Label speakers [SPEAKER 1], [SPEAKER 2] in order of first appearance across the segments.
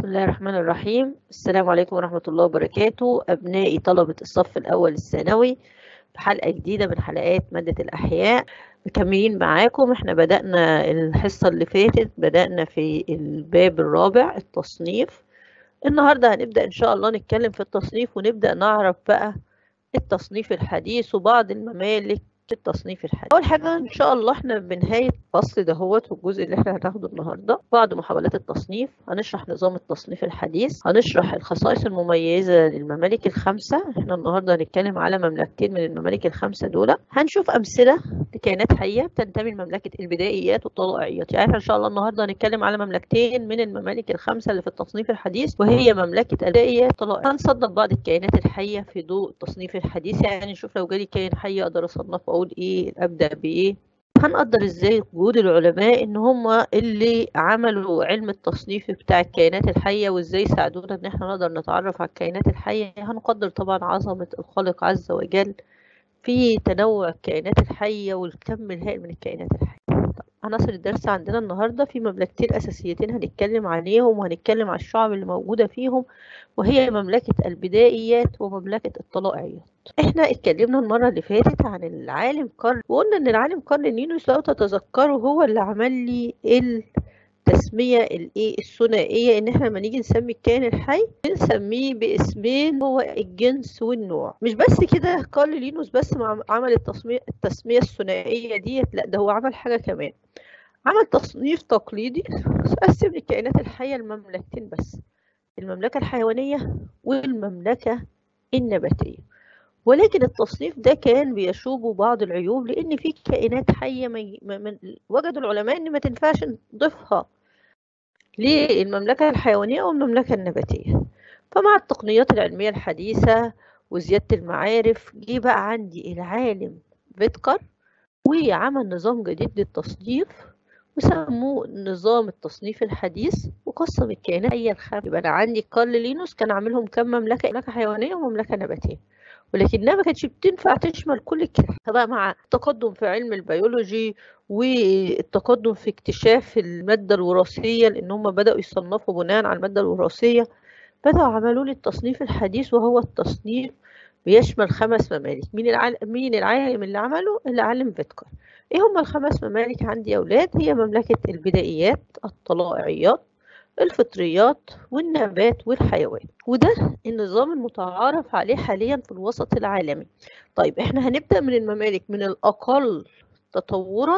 [SPEAKER 1] بسم الله الرحمن الرحيم السلام عليكم ورحمة الله وبركاته أبنائي طلبة الصف الأول الثانوي في حلقة جديدة من حلقات مادة الأحياء مكملين معاكم احنا بدأنا الحصة اللي فاتت بدأنا في الباب الرابع التصنيف النهاردة هنبدأ إن شاء الله نتكلم في التصنيف ونبدأ نعرف بقى التصنيف الحديث وبعض الممالك في التصنيف الحديث اول حاجه ان شاء الله احنا بنهايه الفصل دهوت والجزء اللي احنا هناخده النهارده بعد محاولات التصنيف هنشرح نظام التصنيف الحديث هنشرح الخصائص المميزه للممالك الخمسه احنا النهارده هنتكلم على مملكتين من الممالك الخمسه دول هنشوف امثله لكائنات حيه بتنتمي لمملكه البدائيات والطلائعيات يعني احنا ان شاء الله النهارده هنتكلم على مملكتين من الممالك الخمسه اللي في التصنيف الحديث وهي مملكه البدائيات والطلائعيات هنصنف بعض الكائنات الحيه في ضوء التصنيف الحديث يعني نشوف لو جالي كائن حي اقدر اصنفه اقول ايه ابدا بايه هنقدر ازاي وجود العلماء ان هم اللي عملوا علم التصنيف بتاع الكائنات الحيه وازاي ساعدونا ان احنا نقدر نتعرف على الكائنات الحيه هنقدر طبعا عظمه الخالق عز وجل في تنوع الكائنات الحيه والكم الهائل من الكائنات الحيه عناصر الدرس عندنا النهاردة في مملكتين أساسيتين هنتكلم عليهم وهنتكلم على الشعب اللي موجودة فيهم وهي مملكة البدائيات ومملكة الطلائعيات احنا اتكلمنا المرة اللي فاتت عن العالم قرن وقلنا ان العالم قرن نينوس لو تتذكروا هو اللي عمل لي التسمية الايه الثنائية ان احنا لما نيجي نسمي الكائن الحي بنسميه باسمين هو الجنس والنوع مش بس كده قال لينوس بس عمل التصمية التسمية الثنائية ديت لا ده هو عمل حاجة كمان عمل تصنيف تقليدي قسم الكائنات الحية لمملكتين بس المملكة الحيوانية والمملكة النباتية ولكن التصنيف ده كان بيشوبه بعض العيوب لأن في كائنات حية من من وجدوا العلماء إن ما تنفعش نضيفها للمملكة الحيوانية والمملكة النباتية فمع التقنيات العلمية الحديثة وزيادة المعارف جه بقى عندي العالم فيتكر وعمل نظام جديد للتصنيف وسموه نظام التصنيف الحديث وقسم الكائنات هي الخمس يبقى انا عندي كارل لينوس كان عاملهم كام مملكه مملكه حيوانيه ومملكه نباتيه ولكنها ما كانتش بتنفع تشمل كل الكائنات فبقى مع التقدم في علم البيولوجي والتقدم في اكتشاف الماده الوراثيه لان هم بداوا يصنفوا بناء على الماده الوراثيه بداوا عملوا لي التصنيف الحديث وهو التصنيف بيشمل خمس ممالك مين العالم مين العالم اللي عمله العالم فيتكر ايه هم الخمس ممالك عندي يا اولاد هي مملكه البدائيات الطلائعيات الفطريات والنبات والحيوان وده النظام المتعارف عليه حاليا في الوسط العالمي طيب احنا هنبدا من الممالك من الاقل تطورا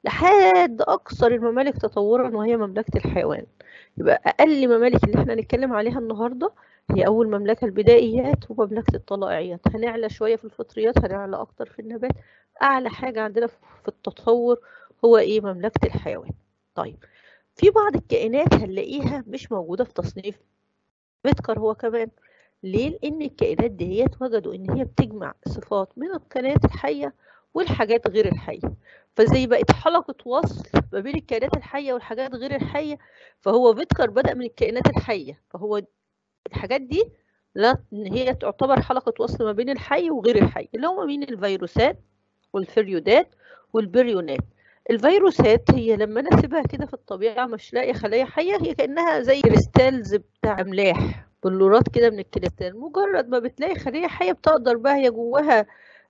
[SPEAKER 1] لحد اكثر الممالك تطورا وهي مملكه الحيوان يبقى اقل ممالك اللي احنا هنتكلم عليها النهارده هي أول مملكة البدائيات ومملكة الطلائعيات هنعلى شوية في الفطريات هنعلى أكتر في النبات أعلى حاجة عندنا في التطور هو إيه مملكة الحيوان طيب في بعض الكائنات هنلاقيها مش موجودة في تصنيف بيتكر هو كمان ليه؟ لأن الكائنات ديت وجدوا إن هي بتجمع صفات من الكائنات الحية والحاجات غير الحية فزي بقت حلقة وصل ما بين الكائنات الحية والحاجات غير الحية فهو بيتكر بدأ من الكائنات الحية فهو الحاجات دي لا هي تعتبر حلقة وصل ما بين الحي وغير الحي اللي هم مين الفيروسات والفريودات والبريونات الفيروسات هي لما انا اسيبها كده في الطبيعه مش لاقيه خلايا حيه هي كانها زي كريستالز بتاع املاح بلورات كده من الكريستال مجرد ما بتلاقي خليه حيه بتقدر بقى هي جواها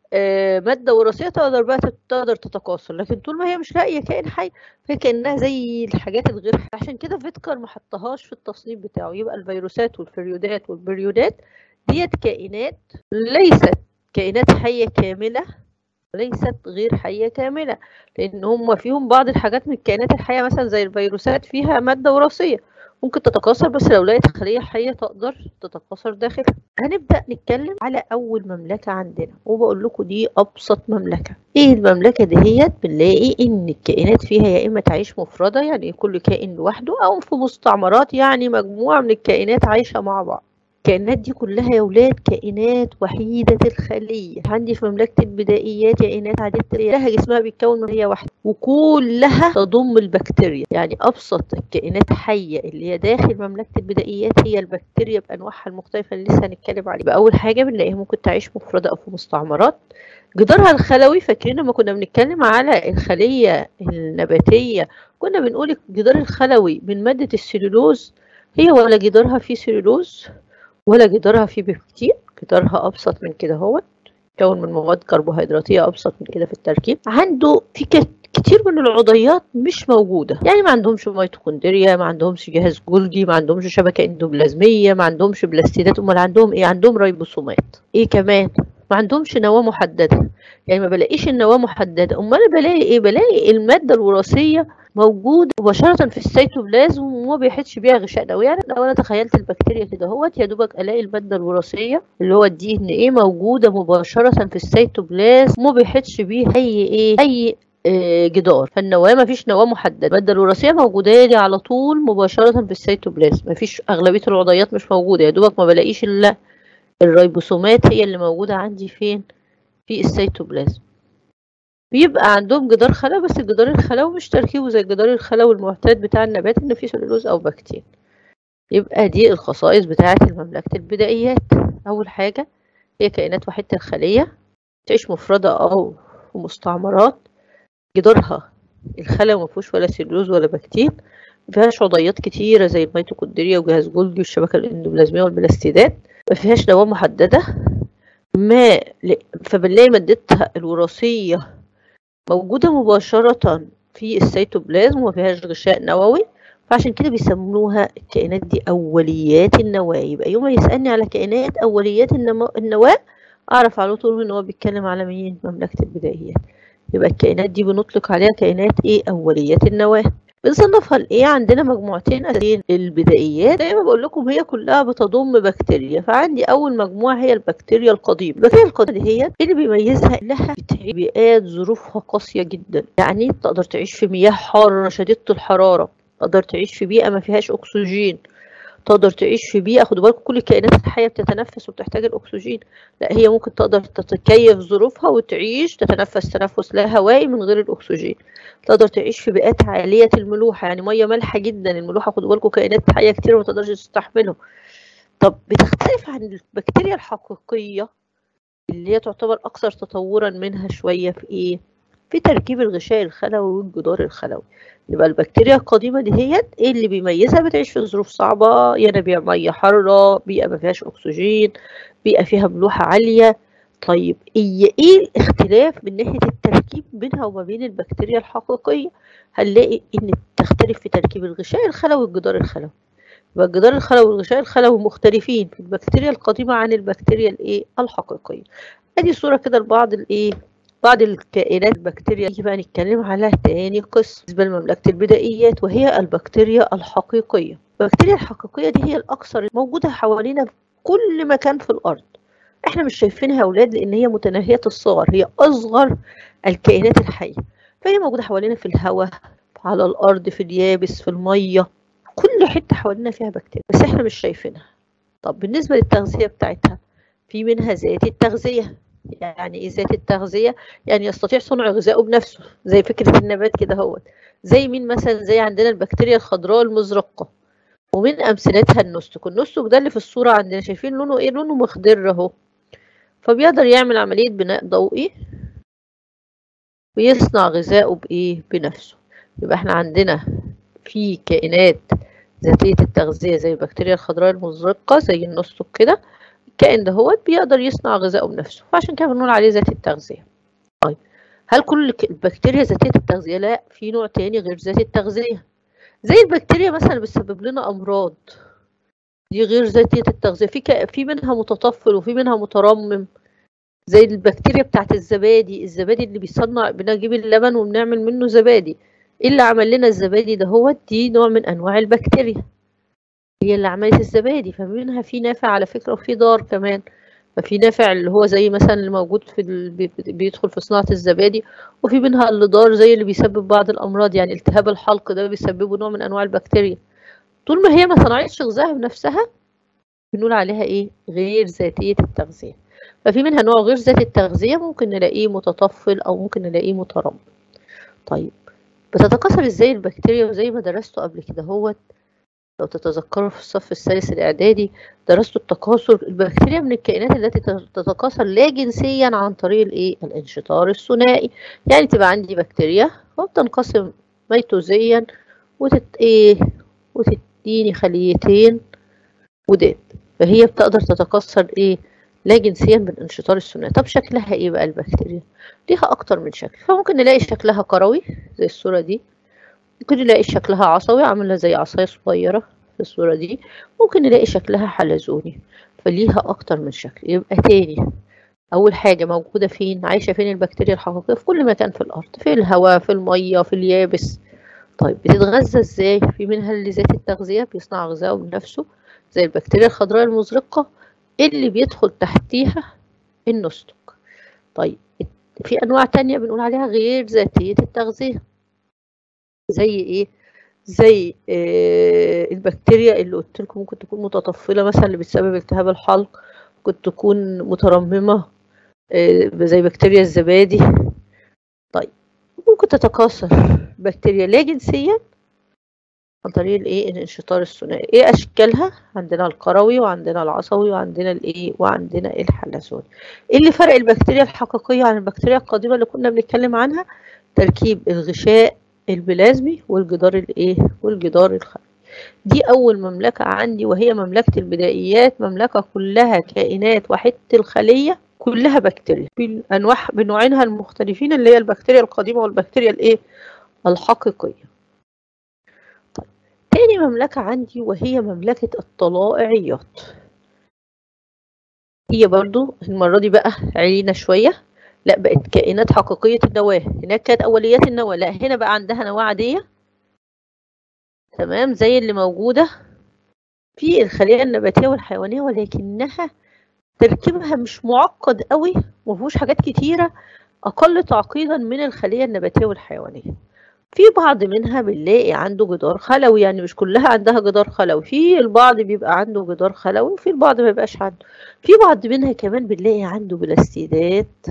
[SPEAKER 1] مادة وراثية تقدر بقى تقدر تتكاثر لكن طول ما هي مش لاقية كائن حي فهي كأنها زي الحاجات الغير حية عشان كده فيتكر ما حطهاش في التصنيف بتاعه يبقى الفيروسات والفريودات والبريودات ديت كائنات ليست كائنات حية كاملة ليست غير حية كاملة لأن هم فيهم بعض الحاجات من الكائنات الحية مثلا زي الفيروسات فيها مادة وراثية ممكن تتكاثر بس لو لقيت خلية حية تقدر تتكاثر داخلها هنبدأ نتكلم على أول مملكة عندنا وبقول لكم دي أبسط مملكة إيه المملكة دهيت بنلاقي إن الكائنات فيها يا إما تعيش مفردة يعني كل كائن لوحده أو في مستعمرات يعني مجموعة من الكائنات عايشة مع بعض الكائنات دي كلها يا ولاد كائنات وحيدة الخلية عندي في مملكة البدائيات كائنات عديدة لها جسمها بيتكون من هي واحدة وكلها تضم البكتيريا يعني أبسط الكائنات حية اللي هي داخل مملكة البدائيات هي البكتيريا بأنواعها المختلفة اللي لسه هنتكلم عليها يبقى أول حاجة بنلاقيها ممكن تعيش مفردة أو في مستعمرات جدارها الخلوي فاكرين لما كنا بنتكلم على الخلية النباتية كنا بنقول الجدار الخلوي من مادة السلولوز هي ولا جدارها فيه سيلولوز ولا جدارها فيه بيبتين جدارها ابسط من كده اهوت كون من مواد كربوهيدراتيه ابسط من كده في التركيب عنده في كتير من العضيات مش موجوده يعني ما عندهمش ميتوكوندريا ما عندهمش جهاز جولجي ما عندهمش شبكه اندوبلازميه ما عندهمش بلاستيدات امال عندهم ايه عندهم ريبوسومات ايه كمان ما عندهمش نواه محدده يعني ما بلاقيش النواه محدده امال بلاقي ايه بلاقي الماده الوراثيه موجود مباشره في السيتوبلازم وما بيحيطش بيها غشاء نووي يعني لو انا تخيلت البكتيريا كده اهوت يا دوبك الاقي الماده الوراثيه اللي هو الدي ان ايه موجوده مباشره في السيتوبلازم وما بيحيطش بيها اي ايه اي جدار فالنواه ما فيش نواه محدده الماده الوراثيه موجوده لي على طول مباشره في السيتوبلازم ما فيش اغلبيه العضيات مش موجوده يا دوبك ما بلاقيش الا الريبوسومات هي اللي موجوده عندي فين في السيتوبلازم بيبقى عندهم جدار خلايا بس الجدار الخلوي مش تركيبه زي الجدار الخلوي المعتاد بتاع النبات ان فيه سلولوز او بكتين يبقى دي الخصائص بتاعه المملكه البدائيات اول حاجه هي كائنات وحيده الخليه تعيش مفرده او في مستعمرات جدارها الخلوي ما فيهوش ولا سلولوز ولا بكتين ما فيهاش عضيات كتيره زي الميتوكوندريا وجهاز جولجي والشبكه الاندوبلازميه والبلاستيدات ما فيهاش نواه محدده ما فبنلاقي مادتها الوراثيه موجوده مباشره في السيتوبلازم وما فيهاش غشاء نووي فعشان كده بيسموها الكائنات دي اوليات النواه يبقى يوم ما يسالني على كائنات اوليات النواه اعرف على طول ان هو بيتكلم على مين مملكه البدائيات يبقى الكائنات دي بنطلق عليها كائنات ايه اوليات النواه بنصنفها لايه عندنا مجموعتين اساسيين البدائيات زي ما بقول لكم هي كلها بتضم بكتيريا فعندي اول مجموعه هي البكتيريا القديمه البكتيريا القديمه هي اللي بيميزها انها بتعيش بيئات ظروفها قاسيه جدا يعني تقدر تعيش في مياه حاره شديده الحراره تقدر تعيش في بيئه ما فيهاش اكسجين تقدر تعيش في بيئه خدوا بالكم كل الكائنات الحيه بتتنفس وبتحتاج الاكسجين لا هي ممكن تقدر تتكيف ظروفها وتعيش تتنفس تنفس لا هوائي من غير الاكسجين تقدر تعيش في بيئات عاليه الملوحه يعني ميه مالحه جدا الملوحه خدوا بالكم كائنات حيه كتير ما تقدرش تستحمله طب بتختلف عن البكتيريا الحقيقيه اللي هي تعتبر اكثر تطورا منها شويه في ايه في تركيب الغشاء الخلوي والجدار الخلوي يبقى البكتيريا القديمة دي هي ايه اللي بيميزها بتعيش في ظروف صعبة ينابيع مية حارة بيئة ما فيهاش أكسجين بيئة فيها ملوحة عالية طيب ايه ايه الاختلاف من ناحية التركيب بينها وما بين البكتيريا الحقيقية هنلاقي ان تختلف في تركيب الغشاء الخلوي والجدار الخلوي يبقى الجدار الخلوي والغشاء الخلوي مختلفين في البكتيريا القديمة عن البكتيريا الايه الحقيقية ادي صورة كده لبعض الايه بعض الكائنات البكتيريا نيجي بقى نتكلم على تاني قسم بالنسبة لمملكة البدائيات وهي البكتيريا الحقيقية البكتيريا الحقيقية دي هي الأكثر موجودة حوالينا في كل مكان في الأرض احنا مش شايفينها يا أولاد لأن هي متناهية الصغر هي أصغر الكائنات الحية فهي موجودة حوالينا في الهواء على الأرض في اليابس في المية كل حتة حوالينا فيها بكتيريا بس احنا مش شايفينها طب بالنسبة للتغذية بتاعتها في منها ذات التغذية يعني ايه ذات التغذية يعني يستطيع صنع غذائه بنفسه زي فكرة النبات كده هوت زي مين مثلا زي عندنا البكتيريا الخضراء المزرقة ومن أمثلتها النستك النستك ده اللي في الصورة عندنا شايفين لونه ايه لونه مخضر اهو فبيقدر يعمل عملية بناء ضوئي ويصنع غذائه بإيه بنفسه يبقى احنا عندنا في كائنات ذاتية التغذية زي البكتيريا الخضراء المزرقة زي النستك كده الكائن ده هو بيقدر يصنع غذائه بنفسه فعشان كده بنقول عليه ذاتي التغذية طيب هل كل البكتيريا ذاتية التغذية لا في نوع تاني غير ذاتي التغذية زي البكتيريا مثلا اللي بتسبب لنا أمراض دي غير ذاتية التغذية في ك... في منها متطفل وفي منها مترمم زي البكتيريا بتاعت الزبادي الزبادي اللي بيصنع بنجيب اللبن وبنعمل منه زبادي ايه اللي عمل لنا الزبادي ده هو دي نوع من انواع البكتيريا هي اللي عملت الزبادي فمنها في نافع على فكرة وفي ضار كمان ففي نافع اللي هو زي مثلا اللي موجود في ال... بيدخل في صناعة الزبادي وفي منها اللي ضار زي اللي بيسبب بعض الأمراض يعني التهاب الحلق ده بيسببه نوع من أنواع البكتيريا طول ما هي ما صنعتش غذائها بنفسها بنقول عليها ايه غير ذاتية التغذية ففي منها نوع غير ذاتي التغذية ممكن نلاقيه متطفل أو ممكن نلاقيه مترمم طيب بتتكاثر ازاي البكتيريا وزي ما درسته قبل كده هوت لو تتذكروا في الصف الثالث الإعدادي درست التكاثر البكتيريا من الكائنات التي تتكاثر لا جنسيا عن طريق الايه الانشطار الثنائي يعني تبقى عندي بكتيريا وبتنقسم ميتوزيا وتت ايه اديني خليتين وداد فهي بتقدر تتكسر ايه لا جنسيا بالانشطار الثنائي طب شكلها ايه بقى البكتيريا ليها اكتر من شكل فممكن نلاقي شكلها كروي زي الصورة دي ممكن نلاقي شكلها عصوي عاملة زي عصاية صغيرة في الصورة دي ممكن نلاقي شكلها حلزوني فليها اكتر من شكل يبقى تاني اول حاجة موجودة فين عايشة فين البكتيريا الحقيقية في كل مكان في الارض في الهواء في المية في اليابس طيب بتتغذى ازاي في منها اللي ذات التغذية بيصنع غذائه بنفسه زي البكتيريا الخضراء المزرقة اللي بيدخل تحتيها النستك طيب في انواع تانية بنقول عليها غير ذاتية التغذية زي ايه زي آه البكتيريا اللي قلت لكم ممكن تكون متطفلة مثلا اللي بتسبب التهاب الحلق ممكن تكون مترممة آه زي بكتيريا الزبادي طيب ممكن تتكاثر بكتيريا لا جنسيا عن طريق الايه الانشطار الثنائي ايه اشكالها عندنا القروي وعندنا العصوي وعندنا الايه وعندنا الحلزوني ايه اللي فرق البكتيريا الحقيقيه عن البكتيريا القديمه اللي كنا بنتكلم عنها تركيب الغشاء البلازمي والجدار الايه والجدار الخلوي دي اول مملكه عندي وهي مملكه البدائيات مملكه كلها كائنات وحده الخليه كلها بكتيريا بانواع بنوعينها المختلفين اللي هي البكتيريا القديمه والبكتيريا الايه الحقيقيه تاني مملكة عندي وهي مملكة الطلائعيات هي برضو المرة دي بقى علينا شوية لا بقت كائنات حقيقية النواة هناك كانت أوليات النواة لا هنا بقى عندها نواة عادية تمام زي اللي موجودة في الخلية النباتية والحيوانية ولكنها تركيبها مش معقد قوي مفيهوش حاجات كتيرة أقل تعقيدا من الخلية النباتية والحيوانية في بعض منها بنلاقي عنده جدار خلوي يعني مش كلها عندها جدار خلوي في البعض بيبقى عنده جدار خلوي وفي البعض ما بيبقاش عنده في بعض منها كمان بنلاقي عنده بلاستيدات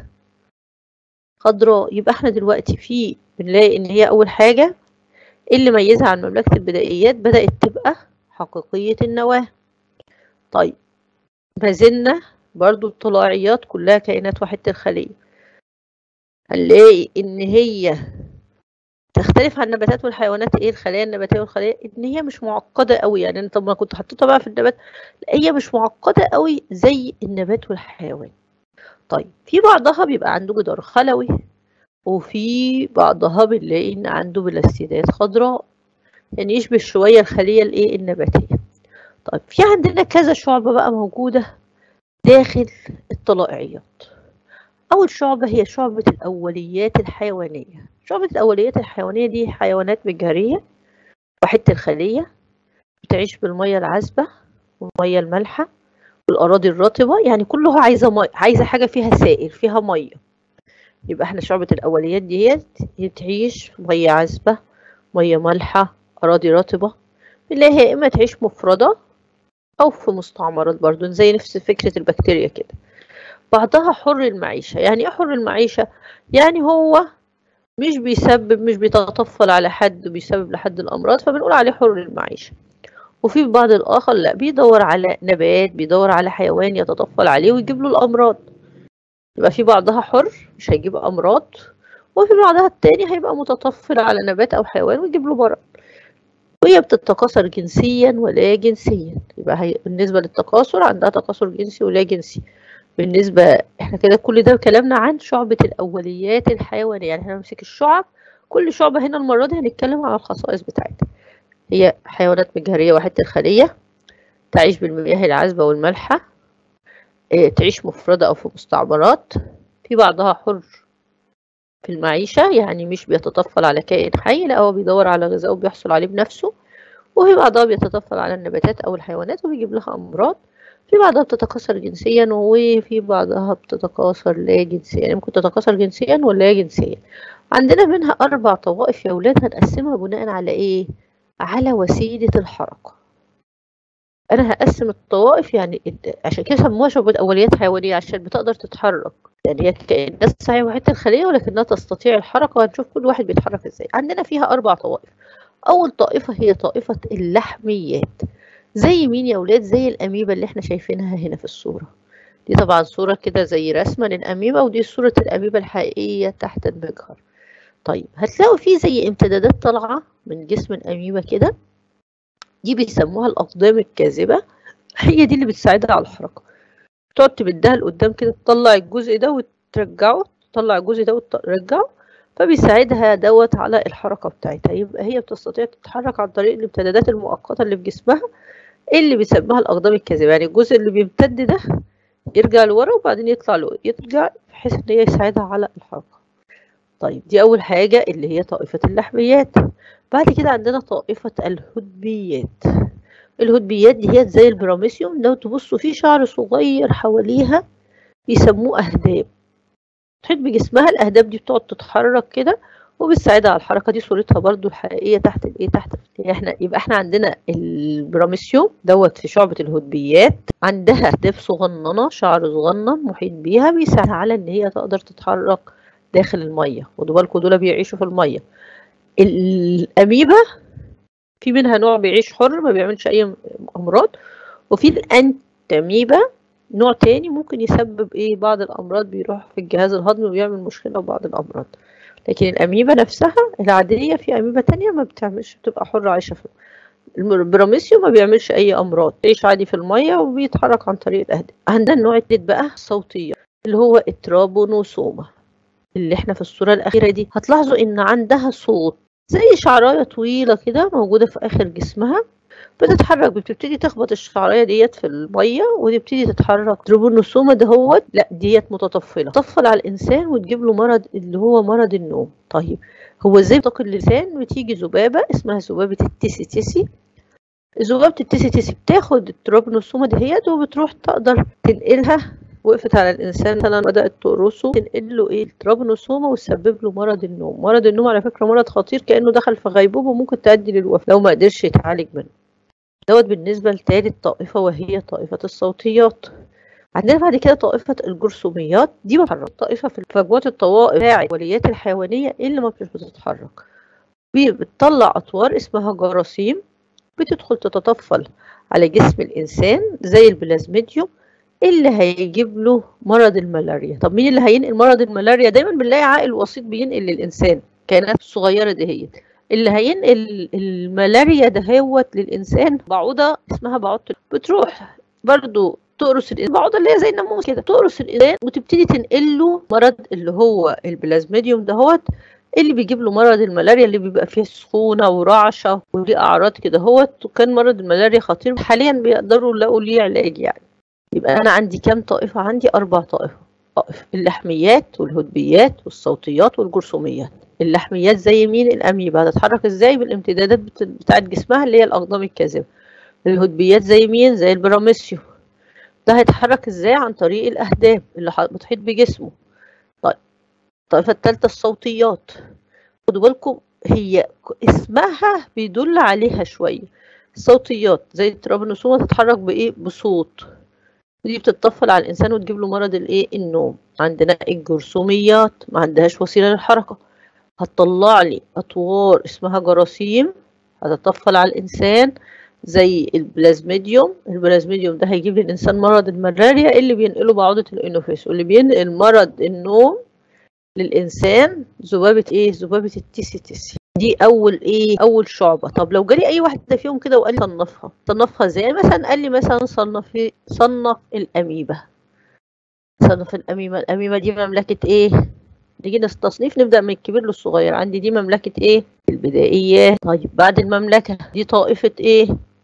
[SPEAKER 1] خضراء يبقى احنا دلوقتي في بنلاقي ان هي اول حاجة اللي ميزها عن مملكة البدائيات بدأت تبقى حقيقية النواة طيب ما زلنا برضو الطلاعيات كلها كائنات وحدة الخلية هنلاقي ان هي تختلف عن النباتات والحيوانات ايه الخلايا النباتيه والخلايا ان هي مش معقده قوي يعني انت ما كنت حطيتها بقى في النبات لا هي مش معقده قوي زي النبات والحيوان طيب في بعضها بيبقى عنده جدار خلوي وفي بعضها بنلاقي ان عنده بلاستيدات خضراء يعني يشبه شويه الخليه الايه النباتيه طيب في عندنا كذا شعبه بقى موجوده داخل الطلائعيات أول شعبة هي شعبة الأوليات الحيوانية شعبة الأوليات الحيوانية دي حيوانات مجهرية وحدة الخلية بتعيش بالمية العذبة والمية المالحة والأراضي الرطبة يعني كلها عايزة مي... عايزة حاجة فيها سائل فيها مية يبقى احنا شعبة الأوليات ديت بتعيش في مية عذبة مية مالحة أراضي رطبة بنلاقيها يا إما تعيش مفردة أو في مستعمرات برضو زي نفس فكرة البكتيريا كده بعضها حر المعيشة يعني ايه حر المعيشة يعني هو مش بيسبب مش بيتطفل على حد بيسبب لحد الأمراض فبنقول عليه حر المعيشة وفي بعض الآخر لا بيدور على نبات بيدور على حيوان يتطفل عليه ويجيب له الأمراض يبقى في بعضها حر مش هيجيب أمراض وفي بعضها التاني هيبقى متطفل على نبات أو حيوان ويجيب له مرض وهي بتتكاثر جنسيا ولا جنسيا يبقى هي بالنسبة للتكاثر عندها تكاثر جنسي ولا جنسي بالنسبة احنا كده كل ده كلامنا عن شعبة الأوليات الحيوانية يعني احنا هنمسك الشعب كل شعبة هنا المرة دي هنتكلم على الخصائص بتاعتها هي حيوانات مجهرية وحدة الخلية تعيش بالمياه العذبة والمالحة اه تعيش مفردة أو في مستعمرات في بعضها حر في المعيشة يعني مش بيتطفل على كائن حي لا هو بيدور على غذاء وبيحصل عليه بنفسه وفي بعضها بيتطفل على النباتات أو الحيوانات وبيجيب لها أمراض في بعضها بتتكاثر جنسيا وفي بعضها بتتكاثر لا جنسيا يعني ممكن تتكاثر جنسيا ولا لا جنسيا عندنا منها أربع طوائف يا ولاد هنقسمها بناء على إيه؟ على وسيلة الحركة أنا هقسم الطوائف يعني عشان كده سموها شعبة أوليات حيوانية عشان بتقدر تتحرك يعني هي كائنات صحيح وحدة الخلية ولكنها تستطيع الحركة وهنشوف كل واحد بيتحرك إزاي عندنا فيها أربع طوائف أول طائفة هي طائفة اللحميات زي مين يا ولاد زي الأميبا اللي احنا شايفينها هنا في الصورة دي طبعا صورة كده زي رسمة للأميبا ودي صورة الأميبا الحقيقية تحت المجهر طيب هتلاقوا فيه زي امتدادات طالعة من جسم الأميبا كده دي بيسموها الأقدام الكاذبة هي دي اللي بتساعدها على الحركة تقعد تمدها لقدام كده تطلع الجزء ده وترجعه تطلع الجزء ده وترجعه فبيساعدها دوت على الحركة بتاعتها يبقى هي بتستطيع تتحرك عن طريق الامتدادات المؤقتة اللي في جسمها اللي بيسموها الأقدام الكاذبة يعني الجزء اللي بيمتد ده يرجع لورا وبعدين يطلع له يرجع بحيث ان هي يساعدها على الحركة طيب دي أول حاجة اللي هي طائفة اللحميات بعد كده عندنا طائفة الهدبيات الهدبيات دي هي زي البراميسيوم لو تبصوا فيه شعر صغير حواليها بيسموه أهداب تحيط بجسمها الأهداب دي بتقعد تتحرك كده وبتساعدها على الحركة دي صورتها برضو الحقيقية تحت الايه تحت احنا يبقى احنا عندنا البراميسيوم دوت في شعبة الهدبيات عندها أهداب صغننة شعر صغنن محيط بيها بيساعدها على ان هي تقدر تتحرك داخل المية خدوا بالكم دول بيعيشوا في المية الأميبا في منها نوع بيعيش حر ما بيعملش أي أمراض وفي الأنتاميبا نوع تاني ممكن يسبب ايه بعض الأمراض بيروح في الجهاز الهضمي وبيعمل مشكلة وبعض الأمراض لكن الأميبا نفسها العادية في أميبا تانية ما بتعملش بتبقى حرة عايشة في البراميسيو ما بيعملش أي أمراض بيعيش عادي في المية وبيتحرك عن طريق الأهداف عندنا النوع التالت بقى الصوتية اللي هو الترابونوسوما اللي احنا في الصورة الأخيرة دي هتلاحظوا إن عندها صوت زي شعراية طويلة كده موجودة في آخر جسمها بتتحرك بتبتدي تخبط الشعرية ديت في المية وتبتدي تتحرك تروبونوسوما ده هو لا ديت متطفلة تطفل على الإنسان وتجيب له مرض اللي هو مرض النوم طيب هو ازاي بتقي اللسان بتيجي ذبابة اسمها ذبابة التيسي تيسي ذبابة التيسي تيسي بتاخد التروبونوسوما دهيت وبتروح تقدر تنقلها وقفت على الانسان مثلا بدات تقرصه تنقل له ايه الترابنوسوما وتسبب له مرض النوم مرض النوم على فكره مرض خطير كانه دخل في غيبوبه وممكن تؤدي للوفاه لو ما قدرش يتعالج منه دوت بالنسبه لتالت طائفه وهي طائفه الصوتيات عندنا بعد كده طائفة الجرثوميات دي بتتحرك طائفة في مجموعة الطوائف بتاع الوليات الحيوانية اللي ما بتتحرك بتطلع أطوار اسمها جراثيم بتدخل تتطفل على جسم الإنسان زي البلازميديوم اللي هيجيب له مرض الملاريا طب مين اللي هينقل مرض الملاريا دايما بنلاقي عائل وسيط بينقل للإنسان كائنات الصغيرة دهيت اللي هينقل الملاريا دهوت للإنسان بعوضة اسمها بعوضة بتروح برضو تقرص الانسان بعوضه اللي هي زي الناموس كده تقرص الانسان وتبتدي تنقل له مرض اللي هو البلازميديوم دهوت اللي بيجيب له مرض الملاريا اللي بيبقى فيه سخونه ورعشه وليه اعراض كده هوت وكان مرض الملاريا خطير حاليا بيقدروا يلاقوا ليه علاج يعني يبقى انا عندي كام طائفه عندي اربع طائفه طائف اللحميات والهدبيات والصوتيات والجرثوميات اللحميات زي مين الاميبا هتتحرك ازاي بالامتدادات بتاعت جسمها اللي هي الاقدام الكاذبه الهدبيات زي مين زي البراميسيو ده هيتحرك ازاي عن طريق الاهداب اللي بتحيط بجسمه طيب الطائفه الثالثه الصوتيات خدوا بالكم هي اسمها بيدل عليها شويه الصوتيات زي الترابنوسوما تتحرك بايه بصوت دي بتتطفل على الانسان وتجيب له مرض الايه النوم عندنا الجرثوميات ما عندهاش وسيله للحركه هتطلع لي اطوار اسمها جراثيم هتتطفل على الانسان زي البلازميديوم البلازميديوم ده هيجيب للإنسان مرض الملاريا اللي بينقله بعوضة الإنوفيس واللي بينقل مرض النوم للإنسان ذبابة إيه؟ ذبابة التيسي تيسي دي أول إيه؟ أول شعبة طب لو جالي أي واحدة فيهم كده وقال لي صنفها صنفها إزاي؟ مثلا قال لي مثلا صنف صنف الأميبا صنف الأميبا الأميبا دي مملكة إيه؟ نيجي التصنيف نبدأ من الكبير للصغير عندي دي مملكة إيه؟ البدائيات طيب بعد المملكة دي طائفة إيه؟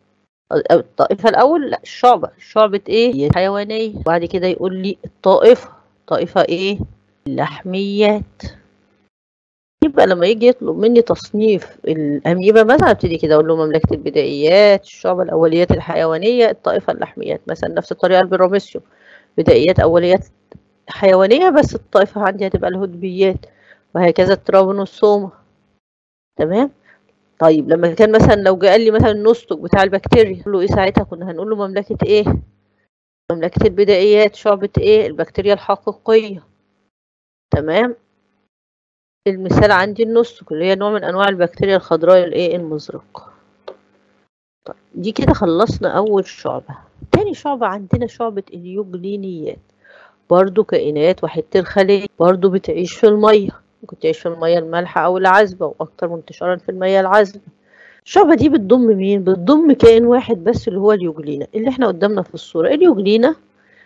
[SPEAKER 1] الطائفة الأول لا الشعبة شعبة إيه حيوانية وبعد كده يقول لي الطائفة طائفة إيه اللحميات يبقى لما يجي يطلب مني تصنيف الأميبا مثلا ابتدي كده أقول له مملكة البدائيات الشعبة الأوليات الحيوانية الطائفة اللحميات مثلا نفس الطريقة البيروميسيوم بدائيات أوليات حيوانية بس الطائفة عندي هتبقى الهدبيات وهكذا الترابنوسوما تمام طيب لما كان مثلا لو جه قال لي مثلا النسطق بتاع البكتيريا نقول له ايه ساعتها كنا هنقول له مملكه ايه مملكه البدائيات شعبه ايه البكتيريا الحقيقيه تمام المثال عندي النسطق اللي هي نوع من انواع البكتيريا الخضراء الايه المزرق طيب دي كده خلصنا اول شعبه تاني شعبه عندنا شعبه اليوجلينيات برضو كائنات وحيدة الخلية برضو بتعيش في المية ممكن تعيش في المية المالحة أو العذبة وأكثر انتشارا في المية العذبة الشعبة دي بتضم مين؟ بتضم كائن واحد بس اللي هو اليوجلينا اللي احنا قدامنا في الصورة اليوجلينا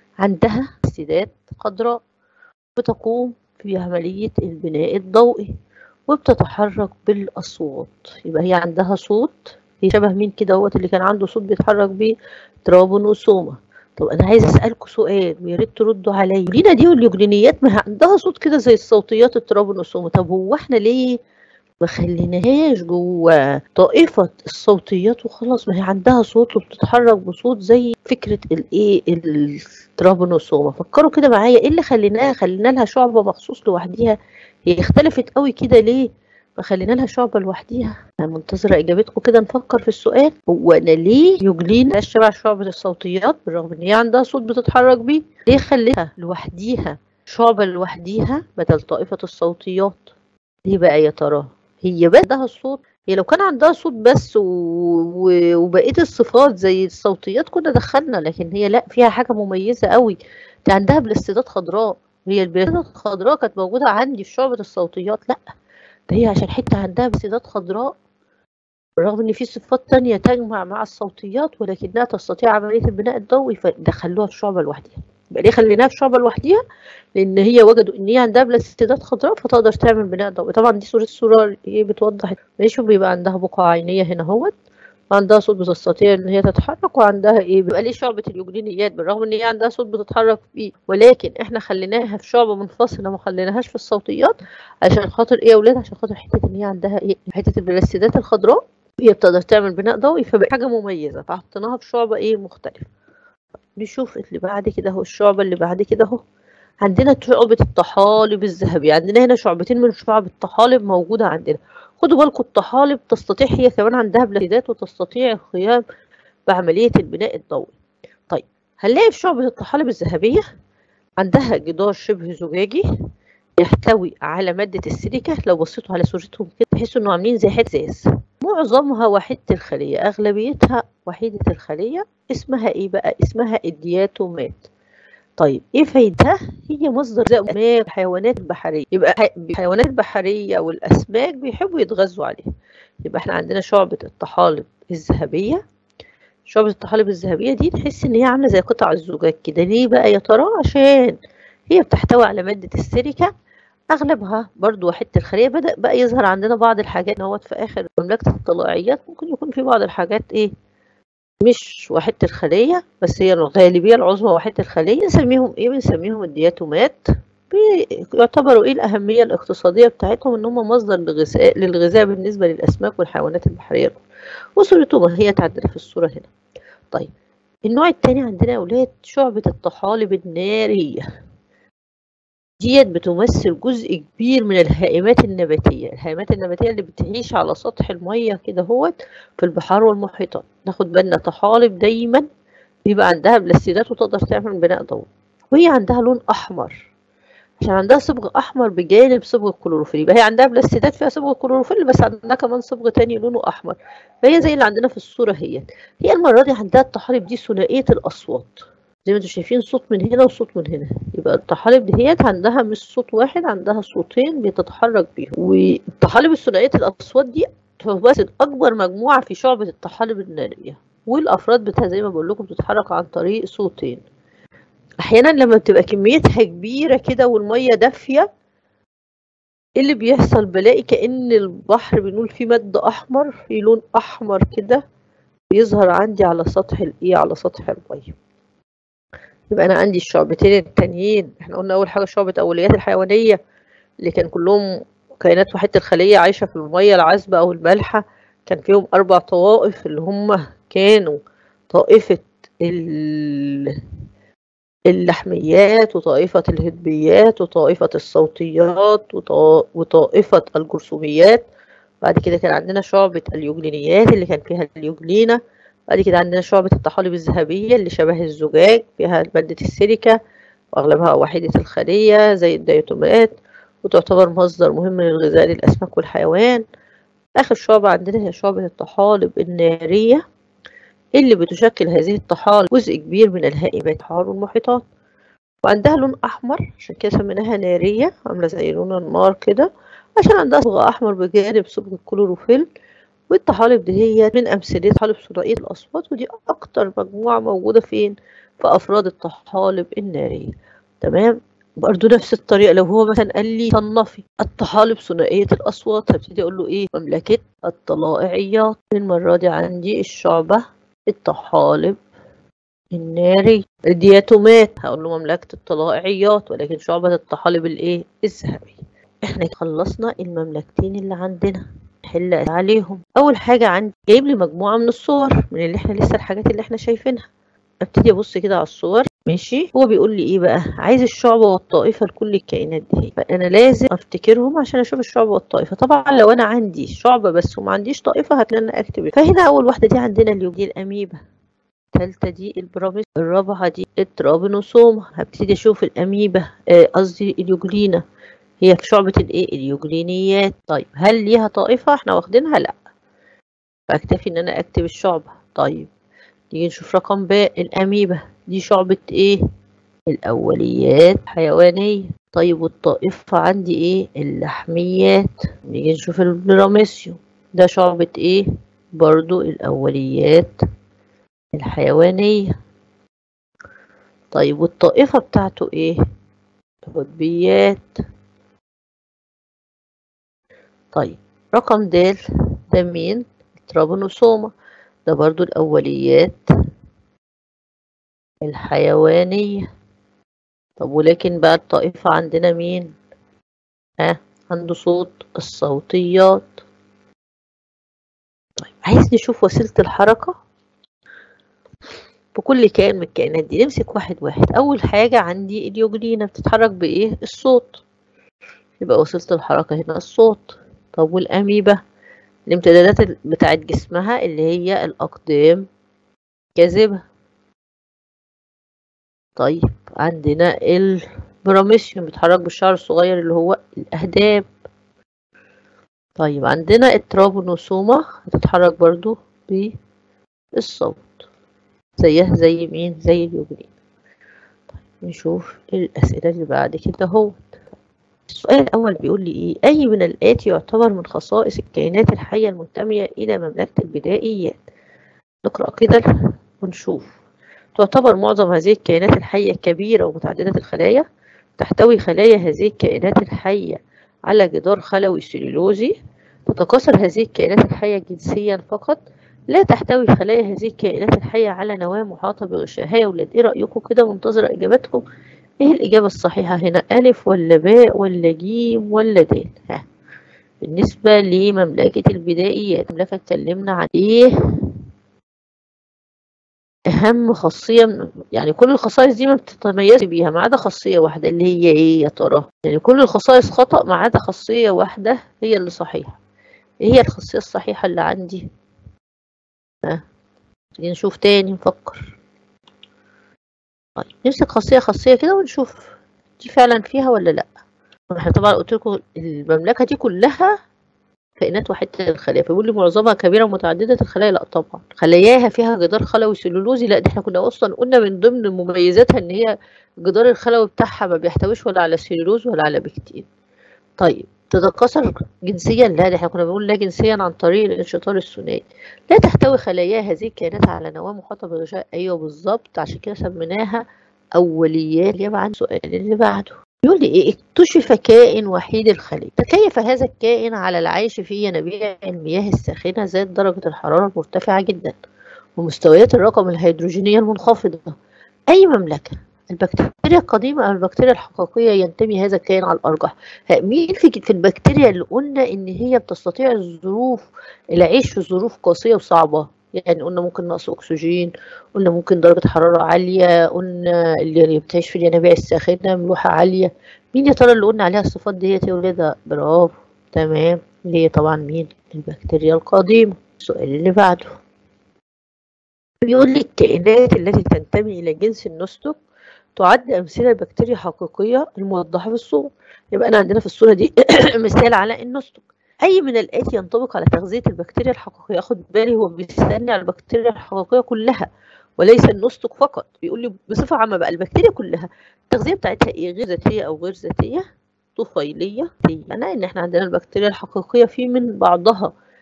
[SPEAKER 1] عندها سدات خضراء بتقوم في عملية البناء الضوئي وبتتحرك بالأصوات يبقى هي عندها صوت هي شبه مين كده هو اللي كان عنده صوت بيتحرك بيه ترابونوسوما طب انا عايز اسالكم سؤال ويا ريت تردوا عليا لينا دي واليوجلينيات ما عندها صوت كده زي الصوتيات الترابونوسوما طب هو احنا ليه ما خليناهاش جوه طائفة الصوتيات وخلاص ما هي عندها صوت وبتتحرك بصوت زي فكرة الايه الترابونوسوما فكروا كده معايا ايه اللي خليناها خلينا لها شعبة مخصوص لوحديها هي اختلفت قوي كده ليه ما خلينا لها شعبة لوحديها انا منتظرة اجابتكم كده نفكر في السؤال هو انا ليه يوجلين شبه شعبة الصوتيات بالرغم ان هي عندها صوت بتتحرك بيه ليه خليتها لوحديها شعبة لوحديها بدل طائفة الصوتيات ليه بقى يا ترى هي بس عندها الصوت هي لو كان عندها صوت بس و... و... وبقيه الصفات زي الصوتيات كنا دخلنا لكن هي لا فيها حاجه مميزه قوي دي عندها بلاستيدات خضراء هي البلاستيدات الخضراء كانت موجوده عندي في شعبه الصوتيات لا ده هي عشان حته عندها بلاستيدات خضراء بالرغم ان في صفات تانية تجمع مع الصوتيات ولكنها تستطيع عمليه البناء الضوئي فدخلوها في شعبه لوحدها يبقى ليه خليناها في شعبة لوحديها لان هي وجدوا ان هي عندها بلاستيدات خضراء فتقدر تعمل بناء ضوئي طبعا دي صورة الصورة ايه بتوضح ماشي بيبقى عندها بقعة عينية هنا اهوت وعندها صوت بتستطيع ان هي تتحرك وعندها ايه بيبقى ليه شعبة اليوجلينيات بالرغم ان هي عندها صوت بتتحرك فيه ولكن احنا خليناها في شعبة منفصلة ما خليناهاش في الصوتيات عشان خاطر ايه يا اولاد عشان خاطر حتة ان هي عندها ايه حتة البلاستيدات الخضراء هي بتقدر تعمل بناء ضوئي فبقى حاجة مميزة فحطيناها في شعبة ايه مختلفة نشوف اللي بعد كده اهو الشعبة اللي بعد كده اهو عندنا شعبة الطحالب الذهبية عندنا هنا شعبتين من شعب الطحالب موجودة عندنا خدوا بالكم الطحالب تستطيع هي كمان عندها بلاستيدات وتستطيع القيام بعملية البناء الضوئي طيب هنلاقي في شعبة الطحالب الذهبية عندها جدار شبه زجاجي يحتوي على مادة السيليكا لو بصيتوا على صورتهم كده تحسوا انه عاملين زي حته ازاز معظمها وحيدة الخلية أغلبيتها وحيدة الخلية اسمها إيه بقى؟ اسمها الدياتومات طيب إيه فايدتها؟ هي مصدر غذاء الحيوانات البحرية يبقى الحيوانات البحرية والأسماك بيحبوا يتغذوا عليها يبقى إحنا عندنا شعبة الطحالب الذهبية شعبة الطحالب الذهبية دي نحس إن هي عاملة زي قطع الزجاج كده ليه بقى يا ترى؟ عشان هي بتحتوي على مادة السيليكا اغلبها برضو وحده الخليه بدا بقى يظهر عندنا بعض الحاجات اهوت في اخر مملكه الطلائعيات ممكن يكون في بعض الحاجات ايه مش وحده الخليه بس هي الغالبيه العظمى وحده الخليه نسميهم ايه بنسميهم الدياتومات يعتبروا ايه الاهميه الاقتصاديه بتاعتهم ان هم مصدر للغذاء للغذاء بالنسبه للاسماك والحيوانات البحريه وصورتهم هي عندنا في الصوره هنا طيب النوع الثاني عندنا يا اولاد شعبه الطحالب الناريه ديت بتمثل جزء كبير من الهائمات النباتية الهائمات النباتية اللي بتعيش على سطح المية كده هوت في البحار والمحيطات ناخد بالنا طحالب دايما بيبقى عندها بلاستيدات وتقدر تعمل بناء ضوئي وهي عندها لون أحمر عشان عندها صبغ أحمر بجانب صبغ الكلوروفيل يبقى هي عندها بلاستيدات فيها صبغ الكلوروفيل بس عندها كمان صبغ تاني لونه أحمر فهي زي اللي عندنا في الصورة هي هي المرة دي عندها الطحالب دي ثنائية الأصوات زي ما انتم شايفين صوت من هنا وصوت من هنا يبقى الطحالب دهيت عندها مش صوت واحد عندها صوتين بتتحرك بيهم والطحالب الثنائيه الاصوات دي تمثل اكبر مجموعه في شعبه الطحالب الناريه والافراد بتاعها زي ما بقول لكم بتتحرك عن طريق صوتين احيانا لما بتبقى كميتها كبيره كده والميه دافيه اللي بيحصل بلاقي كأن البحر بنقول فيه مد أحمر في لون أحمر كده بيظهر عندي على سطح الإيه على سطح المية يبقى انا عندي الشعبتين التانيين احنا قلنا اول حاجه شعبه اوليات الحيوانيه اللي كان كلهم كائنات وحيده الخليه عايشه في الميه العذبه او المالحه كان فيهم اربع طوائف اللي هم كانوا طائفه اللحميات وطائفة الهدبيات وطائفة الصوتيات وطائفة الجرثوميات بعد كده كان عندنا شعبة اليوجلينيات اللي كان فيها اليوجلينا بعد كده عندنا شعبة الطحالب الذهبية اللي شبه الزجاج فيها مادة السيليكا وأغلبها وحيدة الخلية زي الدياتومات وتعتبر مصدر مهم للغذاء للأسماك والحيوان آخر شعبة عندنا هي شعبة الطحالب النارية اللي بتشكل هذه الطحالب جزء كبير من الهائمات البحار والمحيطات وعندها لون أحمر عشان كده سميناها نارية عاملة زي لون النار كده عشان عندها صبغة أحمر بجانب صبغ الكلوروفيل والطحالب دي هي من أمثلة طحالب ثنائية الأصوات ودي أكتر مجموعة موجودة فين في أفراد الطحالب النارية تمام برضو نفس الطريقة لو هو مثلا قال لي صنفي الطحالب ثنائية الأصوات هبتدي أقول له إيه مملكة الطلائعيات المرة دي عندي الشعبة الطحالب الناري الدياتومات هقول له مملكة الطلائعيات ولكن شعبة الطحالب الإيه الذهبي احنا خلصنا المملكتين اللي عندنا نحل عليهم أول حاجة عندي جايب لي مجموعة من الصور من اللي احنا لسه الحاجات اللي احنا شايفينها ابتدي ابص كده على الصور ماشي هو بيقول لي ايه بقى عايز الشعبة والطائفة لكل الكائنات دي فانا لازم افتكرهم عشان اشوف الشعبة والطائفة طبعا لو انا عندي شعبة بس وما عنديش طائفة هتلاقي انا اكتب فهنا اول واحدة دي عندنا اليوم دي الاميبا الثالثة دي البراميس الرابعة دي الترابنوسوما هبتدي اشوف الاميبا قصدي آه اليوجلينا هي في شعبة الايه اليوجلينيات طيب هل ليها طائفة احنا واخدينها لا فاكتفي ان انا اكتب الشعبة طيب نيجي نشوف رقم باء الأميبا دي شعبة إيه؟ الأوليات حيوانية طيب والطائفة عندي إيه؟ اللحميات نيجي نشوف البراميسيو ده شعبة إيه؟ برضو الأوليات الحيوانية طيب والطائفة بتاعته إيه؟ القطبيات طيب رقم د ده مين؟ الترابونوسوما ده برضو الأوليات الحيوانية طب ولكن بقى الطائفة عندنا مين ها عنده صوت الصوتيات طيب عايز نشوف وسيلة الحركة بكل كائن من الكائنات دي نمسك واحد واحد أول حاجة عندي اليوجلينا بتتحرك بإيه الصوت يبقى وسيلة الحركة هنا الصوت طب والأميبا الامتدادات بتاعت جسمها اللي هي الأقدام كاذبة طيب عندنا البراميسيوم بيتحرك بالشعر الصغير اللي هو الأهداب طيب عندنا الترابونوسوما هتتحرك برضو بالصوت زيها زي مين زي اليوجلين طيب نشوف الأسئلة اللي بعد كده هو السؤال الأول بيقول لي إيه أي من الآتي يعتبر من خصائص الكائنات الحية المنتمية إلى مملكة البدائيات نقرأ كده ونشوف تعتبر معظم هذه الكائنات الحية كبيرة ومتعددة الخلايا تحتوي خلايا هذه الكائنات الحية على جدار خلوي سليلوزي تتكاثر هذه الكائنات الحية جنسيا فقط لا تحتوي خلايا هذه الكائنات الحية على نواة محاطة بغشاء ها يا ولاد ايه رأيكم كده منتظرة إجاباتكم ايه الإجابة الصحيحة هنا ألف ولا باء ولا جيم ولا دال ها بالنسبة لمملكة البدائيات المملكة اتكلمنا عن ايه أهم خاصية يعني كل الخصائص دي ما بتتميز بيها ما عدا خاصية واحدة اللي هي ايه يا ترى يعني كل الخصائص خطأ ما عدا خاصية واحدة هي اللي صحيحة ايه هي الخاصية الصحيحة اللي عندي ها نشوف تاني نفكر طيب نمسك خاصية خاصية كده ونشوف دي فعلا فيها ولا لا احنا طبعا قلت لكم المملكة دي كلها كائنات وحيدة الخلايا فبيقول لي معظمها كبيرة ومتعددة الخلايا لا طبعا خلاياها فيها جدار خلوي سلولوزي لا ده احنا كنا اصلا قلنا من ضمن مميزاتها ان هي الجدار الخلوي بتاعها ما بيحتويش ولا على سلولوز ولا على بكتين طيب تتكاثر جنسيا لا ده احنا كنا بنقول لا جنسيا عن طريق الانشطار الثنائي لا تحتوي خلايا هذه الكائنات على نواه محاطه بغشاء ايوه بالظبط عشان كده سميناها اوليات اللي بعد السؤال اللي بعده يقول لي ايه اكتشف كائن وحيد الخلية تكيف هذا الكائن على العيش في ينابيع المياه الساخنة ذات درجة الحرارة المرتفعة جدا ومستويات الرقم الهيدروجينية المنخفضة أي مملكة البكتيريا القديمة أو البكتيريا الحقيقية ينتمي هذا الكائن على الأرجح مين في, في البكتيريا اللي قلنا إن هي بتستطيع الظروف العيش في ظروف قاسية وصعبة يعني قلنا ممكن نقص أكسجين قلنا ممكن درجة حرارة عالية قلنا اللي بتعيش في الينابيع الساخنة ملوحة عالية مين يا ترى اللي قلنا عليها الصفات ديت يا ولادة برافو تمام اللي هي طبعا مين البكتيريا القديمة السؤال اللي بعده بيقول لي الكائنات التي تنتمي إلى جنس النستك تعد أمثلة بكتيريا حقيقية الموضحة في الصورة يبقى أنا عندنا في الصورة دي مثال على النستك أي من الآتي ينطبق على تغذية البكتيريا الحقيقية أخد بالي هو بيسألني على البكتيريا الحقيقية كلها وليس النستك فقط بيقول لي بصفة عامة بقى البكتيريا كلها التغذية بتاعتها إيه غير ذاتية أو غير ذاتية طفيلية أنا إن إحنا عندنا البكتيريا الحقيقية في من بعضها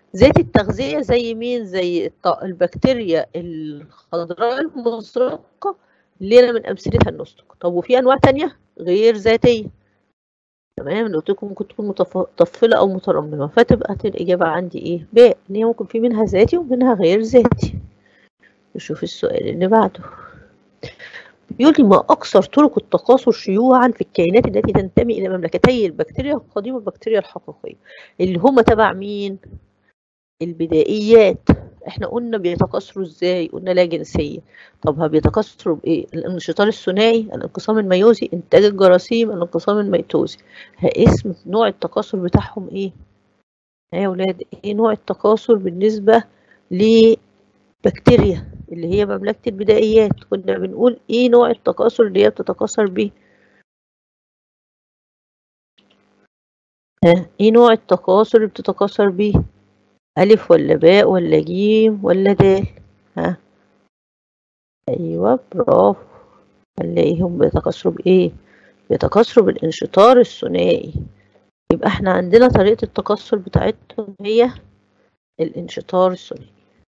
[SPEAKER 1] ذات التغذية زي مين زي البكتيريا الخضراء المزرقة اللي أنا من أمثلتها النستك طب وفي أنواع تانية غير ذاتية تمام اللي قلت لكم ممكن تكون متطفلة أو مترممة فتبقى الإجابة عندي إيه باء إن هي ممكن في منها ذاتي ومنها غير ذاتي نشوف السؤال اللي بعده بيقول لي ما أكثر طرق التكاثر شيوعا في الكائنات التي تنتمي إلى مملكتي البكتيريا القديمة والبكتيريا الحقيقية اللي هم تبع مين؟ البدائيات احنا قلنا بيتكاثروا ازاي قلنا لا جنسيه طب بيتكاثروا بايه الانشطار الثنائي الانقسام الميوزي انتاج الجراثيم الانقسام الميتوزي اسم نوع التكاثر بتاعهم ايه يا ولاد ايه نوع التكاثر بالنسبه لبكتيريا اللي هي مملكه البدائيات كنا بنقول ايه نوع التكاثر اللي هي بتتكاثر بيه ها ايه نوع التكاثر اللي بتتكاثر بيه ألف ولا باء ولا جيم ولا دال ها أيوة برافو هنلاقيهم بيتكاثروا بإيه بيتكاثروا بالانشطار الثنائي يبقى احنا عندنا طريقة التكاثر بتاعتهم هي الانشطار الثنائي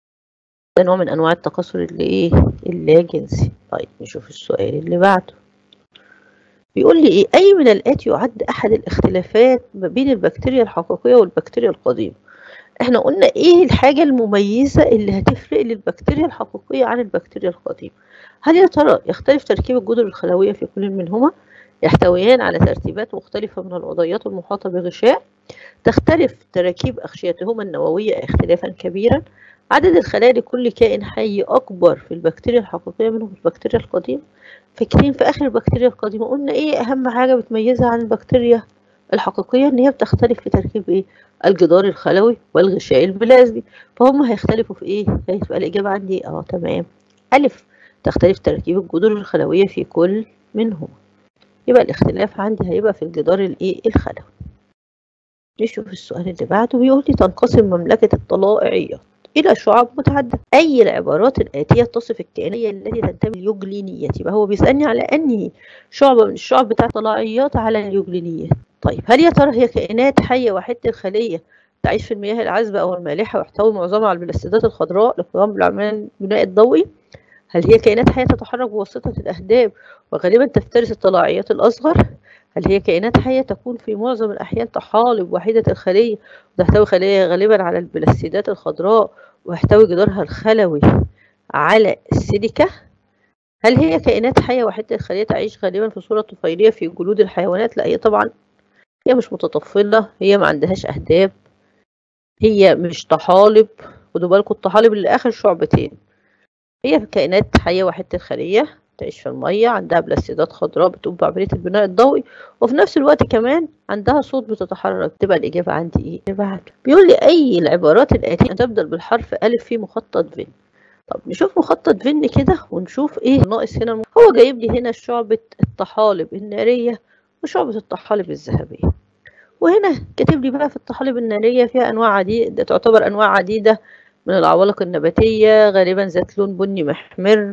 [SPEAKER 1] ده نوع من أنواع التكاثر اللي إيه اللا جنسي طيب نشوف السؤال اللي بعده بيقول لي إيه أي من الآتي يعد أحد الاختلافات ما بين البكتيريا الحقيقية والبكتيريا القديمة احنا قلنا ايه الحاجة المميزة اللي هتفرق للبكتيريا الحقيقية عن البكتيريا القديمة هل يا ترى يختلف تركيب الجدر الخلوية في كل منهما يحتويان على ترتيبات مختلفة من العضيات المحاطة بغشاء تختلف تراكيب أغشيتهما النووية اختلافا كبيرا عدد الخلايا لكل كائن حي أكبر في البكتيريا الحقيقية منه في البكتيريا القديمة فاكرين في آخر البكتيريا القديمة قلنا إيه أهم حاجة بتميزها عن البكتيريا الحقيقية إن هي بتختلف في تركيب إيه الجدار الخلوي والغشاء البلازمي فهم هيختلفوا في ايه هيبقى الاجابه عندي اه تمام الف تختلف تركيب الجدر الخلويه في كل منهما يبقى الاختلاف عندي هيبقى في الجدار الايه الخلوي نشوف السؤال اللي بعده بيقول لي تنقسم مملكه الطلائعيات إلى شعب متعددة أي العبارات الآتية تصف الكائنية التي تنتمي لليوجلينية يبقى هو بيسألني على أنهي شعبة من الشعب بتاع الطلائعيات على اليوجلينيات طيب هل يا ترى هي كائنات حية وحيدة الخلية تعيش في المياه العذبة أو المالحة ويحتوي معظمها على البلاستيدات الخضراء لقيام بالعمل البناء الضوئي؟ هل هي كائنات حية تتحرك بواسطة الأهداب وغالبا تفترس الطلاعيات الأصغر؟ هل هي كائنات حية تكون في معظم الأحيان طحالب وحيدة الخلية وتحتوي خلية غالبا على البلاستيدات الخضراء ويحتوي جدارها الخلوي على السيليكا؟ هل هي كائنات حية وحيدة الخلية تعيش غالبا في صورة طفيلية في جلود الحيوانات؟ لا هي طبعا هي مش متطفلة هي ما عندهاش أهداب هي مش طحالب خدوا بالكم الطحالب اللي آخر شعبتين هي كائنات حية وحيدة الخلية تعيش في المية عندها بلاستيدات خضراء بتقوم بعملية البناء الضوئي وفي نفس الوقت كمان عندها صوت بتتحرك تبقى الإجابة عندي إيه؟ الإجابة بيقول لي أي العبارات الآتية تبدأ بالحرف ألف في مخطط فين طب نشوف مخطط فين كده ونشوف إيه ناقص هنا هو جايب لي هنا شعبة الطحالب النارية وشعبة الطحالب الذهبية وهنا كاتب لي بقى في الطحالب النارية فيها أنواع عديدة تعتبر أنواع عديدة من العوالق النباتية غالبا ذات لون بني محمر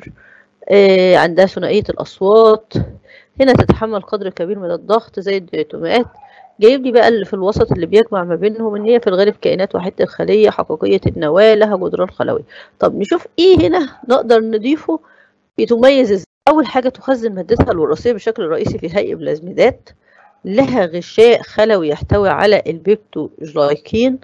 [SPEAKER 1] آه عندها ثنائية الأصوات هنا تتحمل قدر كبير من الضغط زي الديتومات جايب لي بقى اللي في الوسط اللي بيجمع ما بينهم ان هي في الغالب كائنات وحيدة الخلية حقيقية النواة لها جدران خلوي طب نشوف ايه هنا نقدر نضيفه بتميز ازاي اول حاجة تخزن مادتها الوراثية بشكل رئيسي في هيئة بلازميدات لها غشاء خلوي يحتوي على البيبتوجلايكين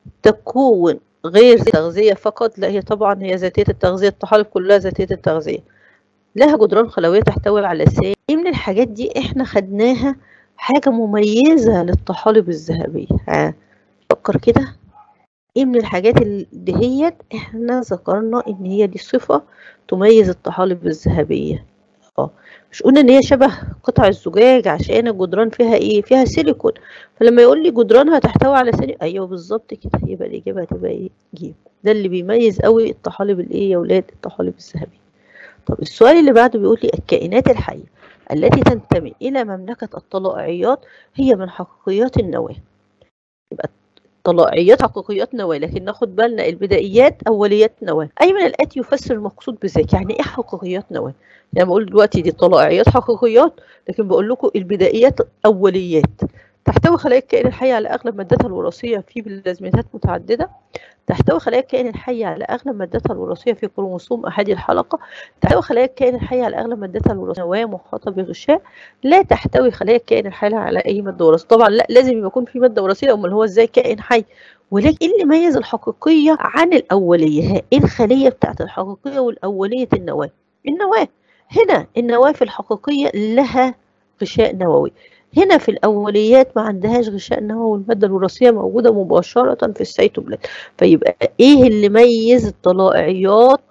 [SPEAKER 1] تكون غير تغذية فقط لا هي طبعا هي ذاتية التغذية الطحالب كلها ذاتية التغذية لها جدران خلوية تحتوي على سائل ايه من الحاجات دي احنا خدناها حاجة مميزة للطحالب الذهبية ها فكر كده ايه من الحاجات اللي هي احنا ذكرنا ان هي دي صفة تميز الطحالب الذهبية اه مش قلنا ان هي شبه قطع الزجاج عشان الجدران فيها ايه فيها سيليكون فلما يقول لي جدرانها تحتوي على سيليكون ايوه بالظبط كده يبقى الاجابه هتبقى ايه جيم ده اللي بيميز قوي الطحالب الايه يا ولاد الطحالب الذهبيه طب السؤال اللي بعده بيقول لي الكائنات الحيه التي تنتمي الى مملكه الطلائعيات هي من حقيقيات النواه يبقى طلائعيات حقيقيات نواة لكن ناخد بالنا البدائيات أوليات نواة أي من الآتي يفسر المقصود بذلك يعني إيه حقيقيات نواة يعني بقول دلوقتي دي طلائعيات حقيقيات لكن بقول لكم البدائيات أوليات تحتوي خلايا الكائن الحي على أغلب مادتها الوراثية في بلازميدات متعددة تحتوي خلايا الكائن الحي على أغلب مادتها الوراثية في كروموسوم أحادي الحلقة تحتوي خلايا الكائن الحي على أغلب مادتها الوراثية نواة محاطة بغشاء لا تحتوي خلايا الكائن الحي على أي مادة وراثية طبعا لا لازم يبقى يكون في مادة وراثية أمال هو إزاي كائن حي ولكن ايه اللي يميز الحقيقية عن الأولية ايه الخلية بتاعت الحقيقية والأولية النواة النواة هنا النواة في الحقيقية لها غشاء نووي هنا في الأوليات ما عندهاش غشاء نووي والمادة الوراثية موجودة مباشرة في السيتوبلازم فيبقى إيه اللي ميز الطلائعيات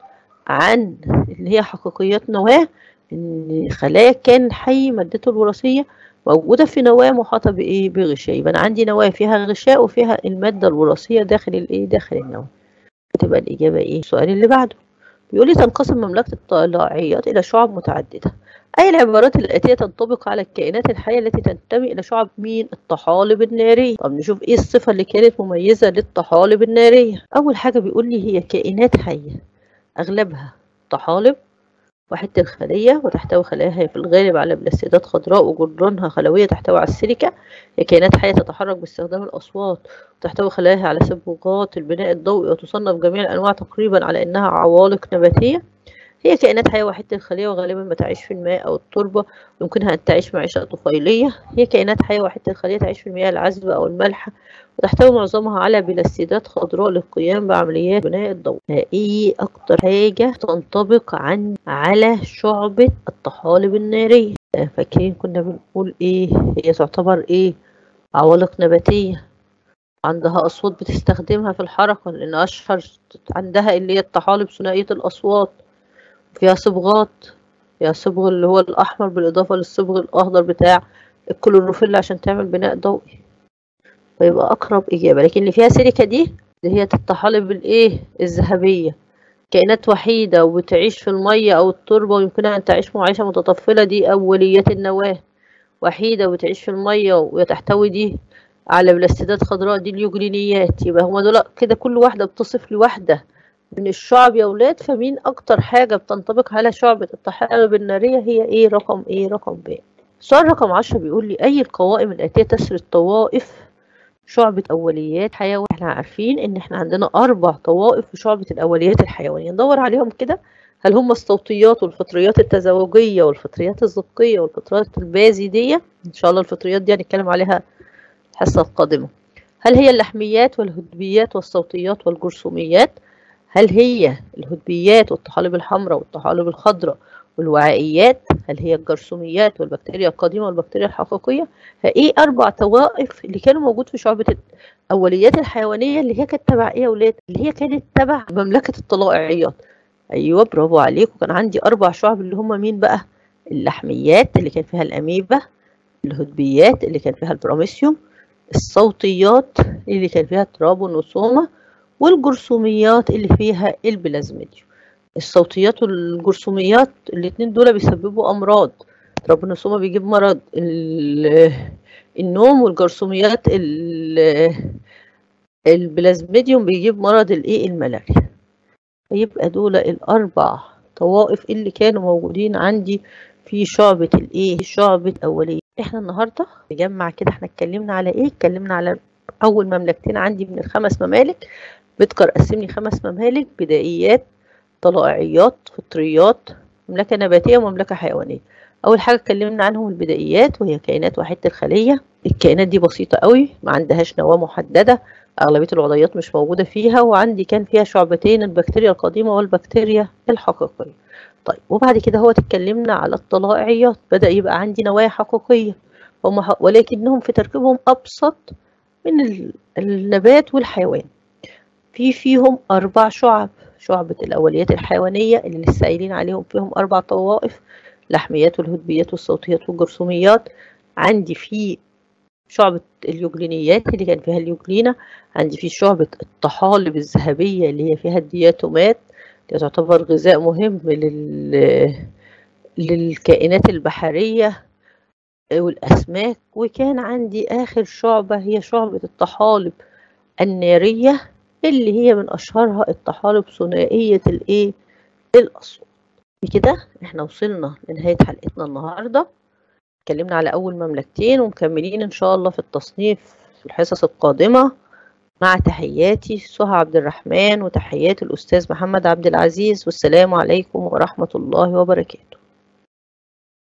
[SPEAKER 1] عن اللي هي حقيقيات نواة إن خلايا كان حي مادته الوراثية موجودة في نواة محاطة بإيه بغشاء يبقى أنا عندي نواة فيها غشاء وفيها المادة الوراثية داخل الإيه داخل النواة تبقى الإجابة إيه السؤال اللي بعده بيقول لي تنقسم مملكة الطلائعيات إلى شعب متعددة أي العبارات الآتية تنطبق على الكائنات الحية التي تنتمي إلى شعب مين؟ الطحالب النارية. طب نشوف إيه الصفة اللي كانت مميزة للطحالب النارية. أول حاجة بيقول لي هي كائنات حية أغلبها طحالب وحدة الخلية وتحتوي خلاياها في الغالب على بلاستيدات خضراء وجدرانها خلوية تحتوي على السيليكا هي كائنات حية تتحرك باستخدام الأصوات وتحتوي خلاياها على صبغات البناء الضوئي وتصنف جميع الأنواع تقريبا على إنها عوالق نباتية هي كائنات حية وحيدة الخلية وغالبا ما تعيش في الماء أو التربة يمكنها أن تعيش معيشة طفيلية هي كائنات حية وحيدة الخلية تعيش في المياه العذبة أو المالحة وتحتوي معظمها على بلاستيدات خضراء للقيام بعمليات بناء الضوء ايه اكتر حاجة تنطبق عن على شعبة الطحالب النارية فاكرين كنا بنقول ايه هي تعتبر ايه عوالق نباتية عندها أصوات بتستخدمها في الحركة لأن أشهر عندها اللي هي الطحالب ثنائية الأصوات فيها صبغات فيها صبغ اللي هو الأحمر بالإضافة للصبغ الأخضر بتاع الكلوروفيل عشان تعمل بناء ضوئي فيبقى أقرب إجابة لكن اللي فيها سيليكا دي اللي هي الطحالب الإيه الذهبية كائنات وحيدة وبتعيش في المية أو التربة ويمكنها أن تعيش معيشة متطفلة دي أوليات النواة وحيدة وبتعيش في المية وتحتوي دي على بلاستيدات خضراء دي اليوجلينيات يبقى هما دول كده كل واحدة بتصف لوحدة من الشعب يا ولاد فمين أكتر حاجة بتنطبق على شعبة الطحالب النارية هي إيه رقم إيه رقم ب سؤال رقم عشرة بيقول لي أي القوائم الآتية تسرد طوائف شعبة أوليات حيوان احنا عارفين إن احنا عندنا أربع طوائف في شعبة الأوليات الحيوانية ندور عليهم كده هل هم الصوتيات والفطريات التزاوجية والفطريات الزقية والفطريات البازيدية إن شاء الله الفطريات دي هنتكلم عليها الحصة القادمة هل هي اللحميات والهدبيات والصوتيات والجرثوميات هل هي الهدبيات والطحالب الحمراء والطحالب الخضراء والوعائيات هل هي الجرثوميات والبكتيريا القديمة والبكتيريا الحقيقية ايه اربع طوائف اللي كانوا موجود في شعبة الاوليات الحيوانية اللي هي كانت تبع ايه يا ولاد اللي هي كانت تبع مملكة الطلائعيات ايوه برافو عليكم كان عندي اربع شعب اللي هم مين بقى اللحميات اللي كان فيها الاميبا الهدبيات اللي كان فيها البراميسيوم الصوتيات اللي كان فيها الترابونوسوما والجرثوميات اللي فيها البلازميديوم الصوتيات والجرثوميات الاتنين دول بيسببوا امراض ترابونوسوما بيجيب مرض النوم والجرثوميات البلازميديوم بيجيب مرض الايه الملاريا فيبقى دول الاربع طوائف اللي كانوا موجودين عندي في شعبة الايه شعبة اولية احنا النهاردة نجمع كده احنا اتكلمنا على ايه اتكلمنا على اول مملكتين عندي من الخمس ممالك بتقر قسم لي خمس ممالك بدائيات طلائعيات فطريات مملكة نباتية ومملكة حيوانية أول حاجة اتكلمنا عنهم البدائيات وهي كائنات وحيدة الخلية الكائنات دي بسيطة قوي ما عندهاش نواة محددة أغلبية العضيات مش موجودة فيها وعندي كان فيها شعبتين البكتيريا القديمة والبكتيريا الحقيقية طيب وبعد كده هو اتكلمنا على الطلائعيات بدأ يبقى عندي نواة حقيقية هم ولكنهم في تركيبهم أبسط من النبات والحيوان في فيهم أربع شعب شعبة الأوليات الحيوانية اللي لسه قايلين عليهم فيهم أربع طوائف لحميات والهدبيات والصوتيات والجرثوميات عندي في شعبة اليوجلينيات اللي كان فيها اليوجلينا عندي في شعبة الطحالب الذهبية اللي هي فيها الدياتومات اللي تعتبر غذاء مهم لل... للكائنات البحرية والأسماك وكان عندي آخر شعبة هي شعبة الطحالب النارية اللي هي من أشهرها الطحالب ثنائية الإيه الأصوات بكده احنا وصلنا لنهاية حلقتنا النهاردة اتكلمنا على أول مملكتين ومكملين إن شاء الله في التصنيف في الحصص القادمة مع تحياتي سهى عبد الرحمن وتحيات الأستاذ محمد عبد العزيز والسلام عليكم ورحمة الله وبركاته